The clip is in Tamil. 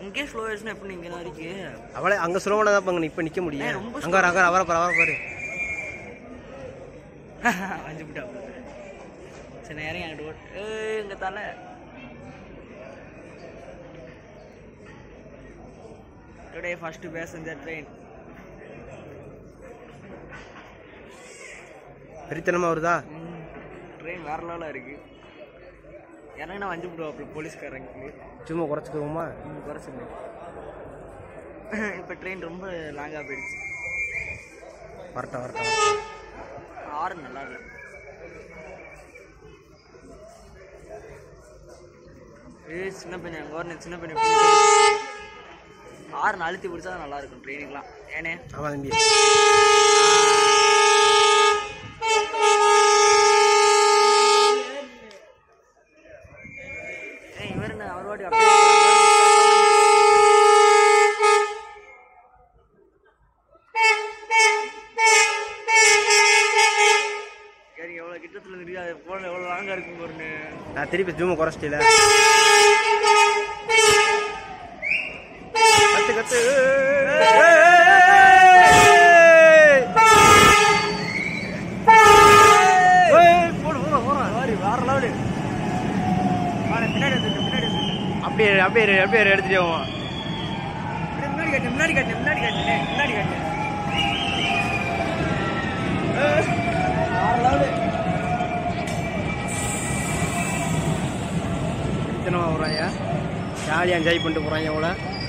இங்கே ஸ்லோ ஆயிடுச்சுன்னா எப்படி இங்கே வரைக்கும் அவளே அங்க சுலபமான தான் அங்க இப்ப நிக்க முடியும் ஏய், ரொம்ப அங்க வர அங்க வர, அவரை பாரு அவரை பாரு அஞ்சு விட்டா சரி நான் இறங்கி அங்கிட்டு ஓட்டு ஏய் இங்கே தலை டுடே ஃபர்ஸ்ட் பேசஞ்சர் ட்ரெயின் வெறித்தனமா வருதா ட்ரெயின் வேற லெவலாக இருக்கு இறங்கினா வஞ்சு விடுவாப்புல போலீஸ்காரங்க சும்மா குறைச்சிக்குவோமா குறைச்சிங்க இப்போ ட்ரெயின் ரொம்ப லாங்காக போயிடுச்சு வரட்டும் வரட்டும் ஆறு நல்லா இல்லை ஏய் சின்ன பையன் அங்கே வரணும் சின்ன பையன் ஆறு அழுத்தி பிடிச்சா தான் நல்லா இருக்கும் ட்ரெயினுக்குலாம் ஏனே ஆமா தம்பி ஏய் இவர் என்ன அவர் வாட்டி அப்படியே சரி எவ்வளோ கிட்டத்தில் இருக்கு அது போன எவ்வளோ லாங்காக இருக்கும் பாருன்னு நான் திருப்பி ஜூமை குறைச்சிட்டல கத்து கத்து சாரி வேற லெவலு பின்னாடி வந்துட்டு பின்னாடி வந்துட்டு அப்படியே அப்படியே அப்படியே எடுத்துட்டே போவான் முன்னாடி காட்டு முன்னாடி காட்டு முன்னாடி காட்டு முன்னாடி காட்டு வேற லெவலு எத்தனை வராங்க ஜாலியாக என்ஜாய் பண்ணிட்டு போகிறாங்க அவ்வளோ